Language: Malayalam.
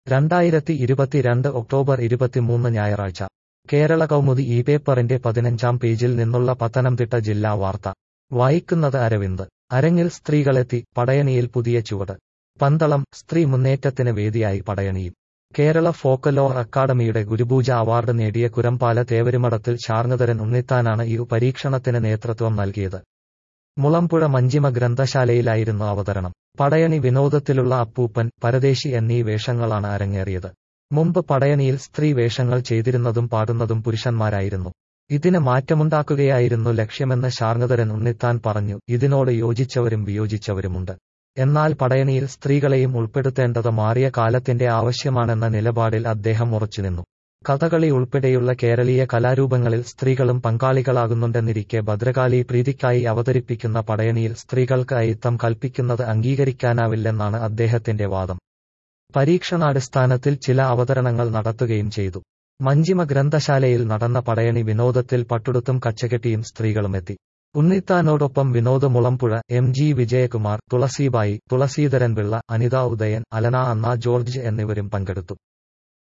രണ്ടായിരത്തി ഇരുപത്തിരണ്ട് ഒക്ടോബർ ഇരുപത്തിമൂന്ന് ഞായറാഴ്ച കേരള കൗമുദി ഈ പേപ്പറിന്റെ പതിനഞ്ചാം പേജിൽ നിന്നുള്ള പത്തനംതിട്ട ജില്ലാ വാർത്ത വായിക്കുന്നത് അരവിന്ദ് അരങ്ങിൽ സ്ത്രീകളെത്തി പടയണിയിൽ പുതിയ ചുവട് പന്തളം സ്ത്രീ മുന്നേറ്റത്തിന് വേദിയായി പടയണിയും കേരള ഫോക്കലോർ അക്കാദമിയുടെ ഗുരുപൂജ അവാർഡ് നേടിയ കുരമ്പാല തേവരുമടത്തിൽ ശാർങ്ങധരൻ ഉണ്ണിത്താനാണ് ഈ പരീക്ഷണത്തിന് നേതൃത്വം നൽകിയത് മുളമ്പുഴ മഞ്ചിമ ഗ്രന്ഥശാലയിലായിരുന്നു അവതരണം പടയണി വിനോദത്തിലുള്ള അപ്പൂപ്പൻ പരദേശി എന്നീ വേഷങ്ങളാണ് അരങ്ങേറിയത് മുമ്പ് പടയണിയിൽ സ്ത്രീ വേഷങ്ങൾ ചെയ്തിരുന്നതും പാടുന്നതും പുരുഷന്മാരായിരുന്നു ഇതിന് മാറ്റമുണ്ടാക്കുകയായിരുന്നു ലക്ഷ്യമെന്ന് ശാർങ്ങധരൻ ഉണ്ണിത്താൻ പറഞ്ഞു ഇതിനോട് യോജിച്ചവരും വിയോജിച്ചവരുമുണ്ട് എന്നാൽ പടയണിയിൽ സ്ത്രീകളെയും ഉൾപ്പെടുത്തേണ്ടത് മാറിയ കാലത്തിന്റെ ആവശ്യമാണെന്ന നിലപാടിൽ അദ്ദേഹം ഉറച്ചുനിന്നു കഥകളി ഉൾപ്പെടെയുള്ള കേരളീയ കലാരൂപങ്ങളിൽ സ്ത്രീകളും പങ്കാളികളാകുന്നുണ്ടെന്നിരിക്കെ ഭദ്രകാളി പ്രീതിക്കായി അവതരിപ്പിക്കുന്ന പടയണിയിൽ സ്ത്രീകൾക്ക് അയിത്തം കൽപ്പിക്കുന്നത് അംഗീകരിക്കാനാവില്ലെന്നാണ് അദ്ദേഹത്തിന്റെ വാദം പരീക്ഷണാടിസ്ഥാനത്തിൽ ചില അവതരണങ്ങൾ നടത്തുകയും ചെയ്തു മഞ്ചിമ ഗ്രന്ഥശാലയിൽ നടന്ന പടയണി വിനോദത്തിൽ പട്ടുടുത്തും കച്ചകെട്ടിയും സ്ത്രീകളുമെത്തി ഉണ്ണിത്താനോടൊപ്പം Vinod Mulampuzha M G Vijayakumar Thulaseebai Thulaseedharan Pillai Anitha Udayan Alana Anna George എന്നിവരും പങ്കെടുത്തു